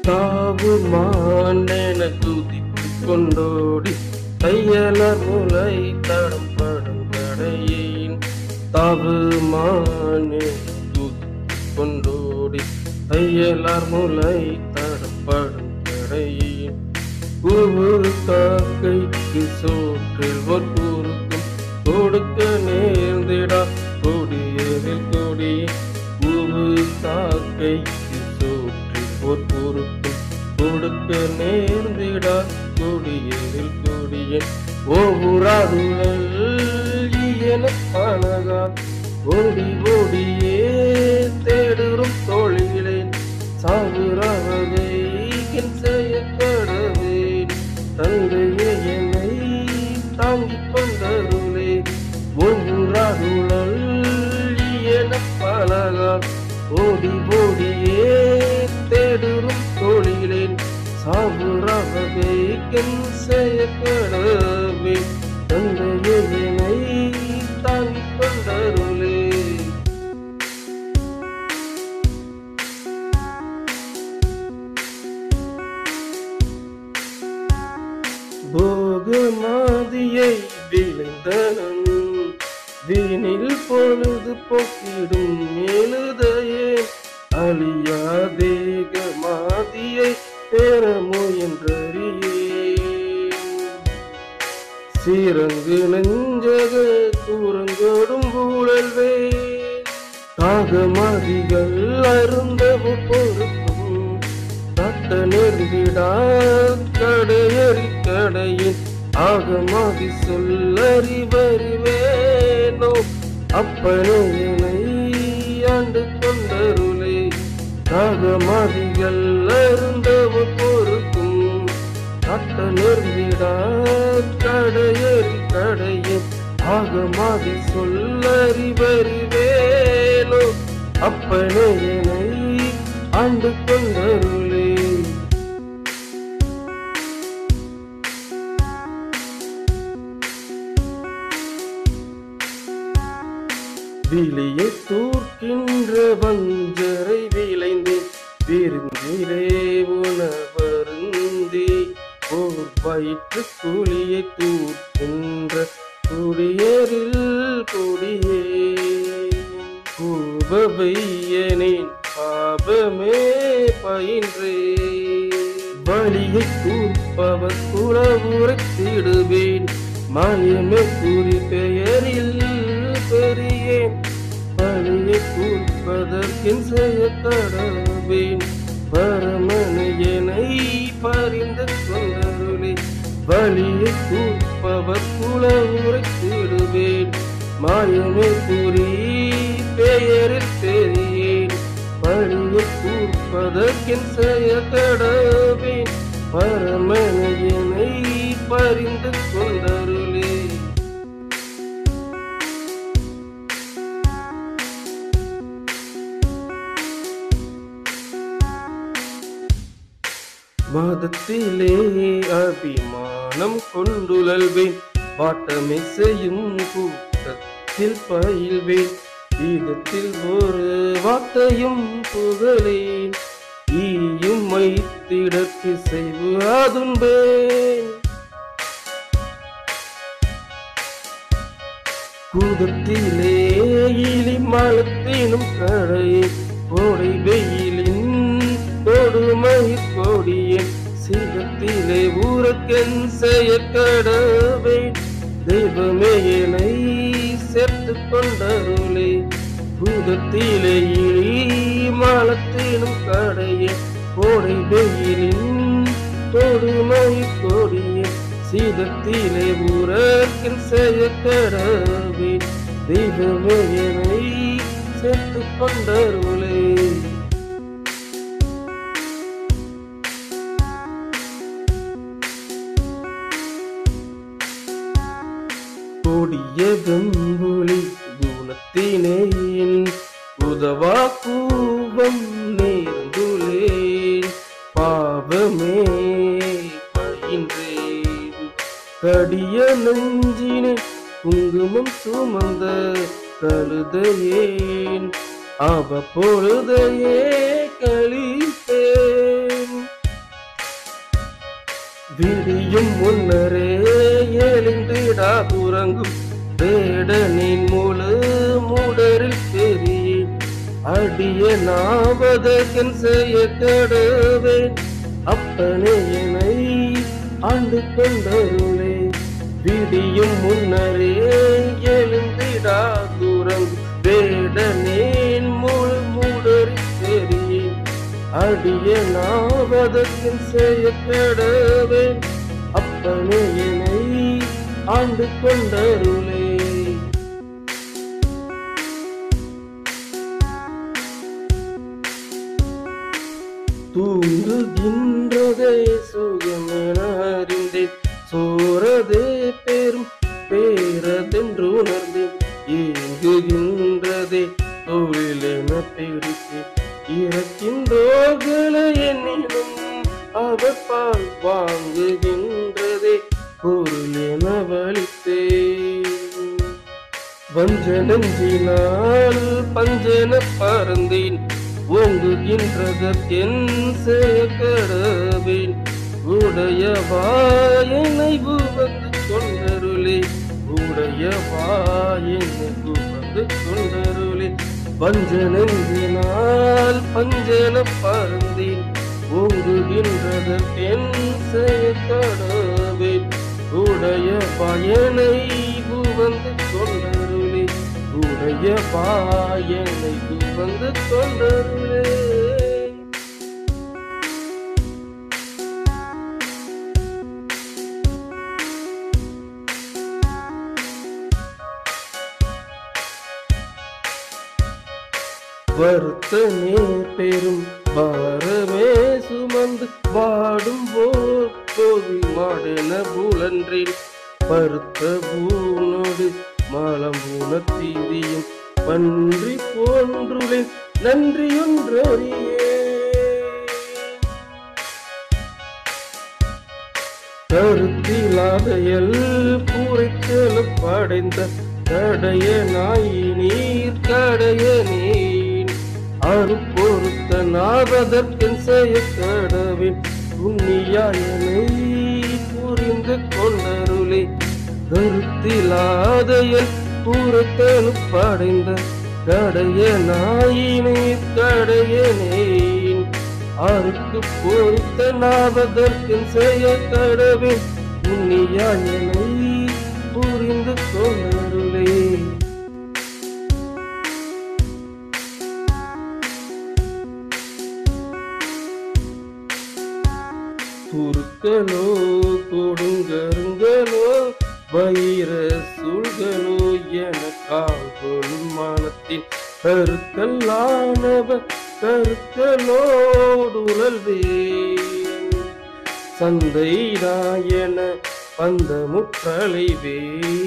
தாவு மாண்டென குதித்துக் கொண்டோடி தையலர் முலை தடம் படும் கடையின் தாவு மாண்டென குதித்துக் கொண்டோடி தையலார் முலை தடம் படும் கடையின் ஒவ்வொரு காக்கைக்கு சோற்றில் ஒரு கூறுக்கும் கொடுக்க நேர்ந்திடா கொடியரில் கொடி ஒவ்வொரு காக்கைக்கு சோற்றில் ஒரு கூறுக்கும் கொடுக்க நேர்ந்திடா கொடியரில் கொடியன் ஒவ்வொரு என பழகா ஓடி ஓடியே தேடுறும் தொழிலேன் சாகுறாவதை செய்ய கடவேன் தந்தையே என்னை தாங்கிக் கொண்டருளே ஒன்றாகுழல் என பழகா ஓடி ஓடியே தேடுறும் தொழிலேன் சாகுறாவதை செய்ய கடவேன் தந்தையே என்னை தாங்கிக் கொண்டருளே போகமாதியை விளைந்தனன் வீணில் பொழுது போக்கிடும் எழுதையே அழியா தேகமாதியை பெற முயன்றறியே சீரங்கு நெஞ்சக கூறங்கோடும் ஊழல்வே காகமதிகள் அருந்தவு பொறுக்கும் தட்ட நெருங்கிடா கடையறி கடையின் ஆகமாதி சொல்லறிவறிவேனோ அப்பனே என்னை ஆண்டு கொண்டருளே காகமதிகள் அருந்தவு பொறுக்கும் தட்ட நெருங்கிடா கடையறி கடையின் ஆகமாதி சொல்லறிவறிவேனோ அப்பனே என்னை ஆண்டு கொண்டருளே விழியை தூர்க்கின்ற வஞ்சரை விளைந்தேன் விருந்திலே உணவருந்தி ஓர் வயிற்று குழியை தூர்க்கின்ற குடியரில் குடியே கூபவையனின் பாபமே பயின்றே வழியை கூர்ப்பவர் குலவுரைத்திடுவேன் மாயமே கூறி பெயரில் பெரியேன் பழியை கூர்ப்பதற்கின் செய்ய கடவேன் பரமனையனை பறிந்து கொண்டருளே வழியை கூர்ப்பவர் குலவுரைத்திடுவேன் மாயமே கூறி பெயரில் பெரியேன் பழியை கூர்ப்பதற்கின் செய்ய கடவேன் பரமனையனை பறிந்து கொண்டருளே வாதத்திலே அபிமானம் கொண்டுழல்வேன் வாட்டமை செய்யும் கூட்டத்தில் பயில்வேன் இதத்தில் ஒரு வார்த்தையும் புகழேன் ஈயும் மைத்திடற்கு செய்வு அதுன்பேன் கூதத்திலே இலி மலத்தினும் கடையே கோடை வெயிலின் கொடுமை கொடியேன் சிகத்திலே ஊரக்கென் செய்ய கடவேன் தெய்வமே என்னை சேர்த்து கொண்டருளே பூதத்திலே இழி மாலத்தினும் கடையே கோடை வெயிலின் கொடுமை கொடியே சீதத்திலே ஊரக்கின் செய்ய கடவே தெய்வமே என்னை சேர்த்து கொண்டருளே கொடிய வெம்புலி குணத்தினேன் உதவா கூவம் நேர்ந்துளேன் பாவமே பயின்றேன் கடிய நெஞ்சினே குங்குமம் சுமந்த கழுதையேன் அவ பொழுதையே கழித்தேன் விடியும் முன்னரே எழுந்திடா உறங்கும் வேடனின் முழு மூடரில் பெரிய அடிய நாவதற்கன் செய்ய கடவேன் அப்பனே என்னை ஆண்டு கொண்டருளே விடியும் முன்னரே எழுந்திடா தூரம் வேடனேன் முழு மூடரில் பெரிய அடிய நாவதற்கன் செய்ய கடவேன் அப்பனே என்னை ஆண்டு கொண்டருளே தூங்குகின்றதே சுகம் என அறிந்தேன் சோரதே பெரும் பேரதென்று உணர்ந்தேன் ஏங்குகின்றதே தொழிலென பிடித்தேன் இறக்கின்றோர்களை என்னினும் அவர் பால் வாங்குகின்றதே பொருள் என வலித்தேன் வஞ்ச நெஞ்சினால் பஞ்சன பறந்தேன் ஓங்குகின்றதற்கென் சேகரவேன் உடைய வாயனை வந்து கொண்டருளே உடைய வாயனை வந்து கொண்டருளே வஞ்ச நெஞ்சினால் பஞ்சன பறந்தேன் ஓங்குகின்றதற்கென் சேகரவேன் உடைய பயனை வந்து கொண்டருளே உடைய பாயனை வந்து கொண்டருளே வருத்தமே பெரும் பாரமே சுமந்து வாடும் போர் போதி மாடென புலன்றேன் பருத்த பூனோடு மாலம் பூன தீதியும் பன்றி போன்றுளே நன்றியொன்றறியே கருத்திலாதையல் பூரைத்தல படைந்த கடைய நாய் நீர் கடைய நீர் அரு பொருத்த நாவதற்கன் செய்ய கடவின் உன்னியாயனை புரிந்து கொண்டருளே கருத்திலாதையல் பூரைத்தல படைந்த கடைய நாயினே கடையனேன் அருக்கு பொறுத்த நாவதற்கு செய்ய கடவே உன்னியாயனை புரிந்து கொள்ளருளே குறுக்களோ கொடுங்கருங்களோ வைர சூழ்களோ என கால்கொள்ளும் மானத்தின் கருக்கல்லானவர் கருக்கலோடு உழல்வேன் சந்தைராயன பந்த முற்றலைவே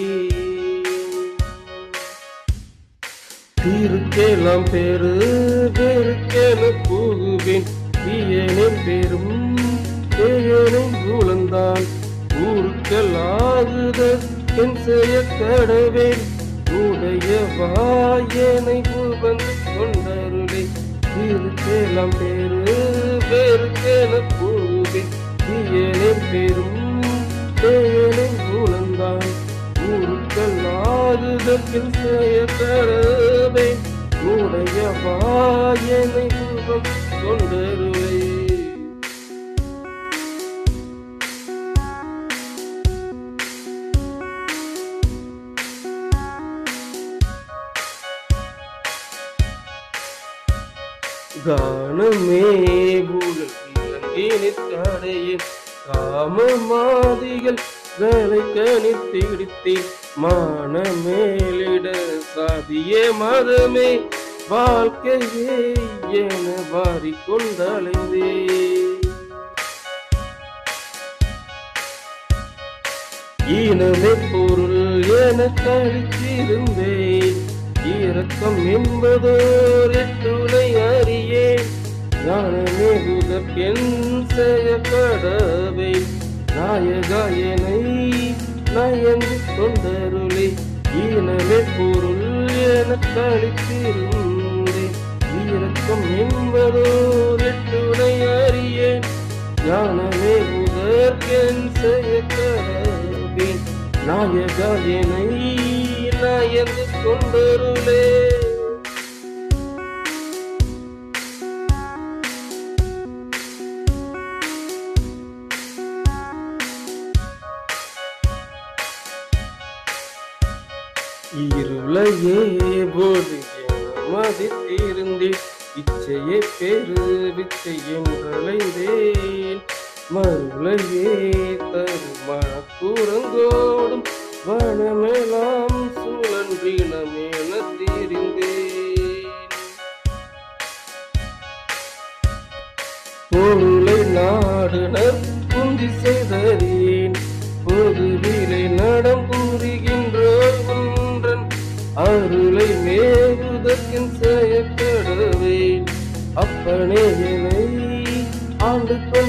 திருக்கெல்லாம் பெரு பெருக்கென புகுவேன் தீயனின் பெரும் தேயனின் குலந்தான் ஊருக்கல்லாகுத என் செய்ய கடவேன் உடைய வாயனை புகழ்ந்து கொண்டருளை திருக்கெல்லாம் பெரு பெருக்கென புகுவேன் தீயனின் பெரும் தேயனின் குலந்தான் ஊருக்கல்லாகுதற்கின் செய்ய கடவே உடைய வாயனை புகம் கொண்டருளை கானமே புகழ் இலங்கினித்தடையின் காமமாதிகள் வேலை கணித்திடித்தேன் மானமேலிட சாதியே மதமே வாழ்க்கையே என வாரிக்கொண்டலைந்தே ஈனமே பொருள் என கழித்திருந்தேன் இரக்கம் என்பதோர் எட்டுனை அறியேன் ஞானமே உதற்கென் செய்ய கடவை நாயகாயனை நயந்து கொண்டருளே ஈனமே பொருள் என கழித்திருந்தேன் இரக்கம் என்பதோர் எட்டுனை அறியேன் ஞானமே உதற்கென் செய்ய நாயகனை நாயந்து கொண்டருளே இருளையே போது மதித்திருந்தேன் இச்சையே பெரு விச்சை என்றழைந்தேன் மருளையே தரும் மனக்குறங்கோடும் வனமெல்லாம் சுழன்றினமேன தெரிந்தேன் பொருளை நாடுனர் புந்தி செய்தறியேன் பொதுவிலை நடம் கூறுகின்றோர் ஒன்றன் அருளை மேவுதற்கின் செய்யப்படவே அப்பனே என்னை ஆண்டு கொண்ட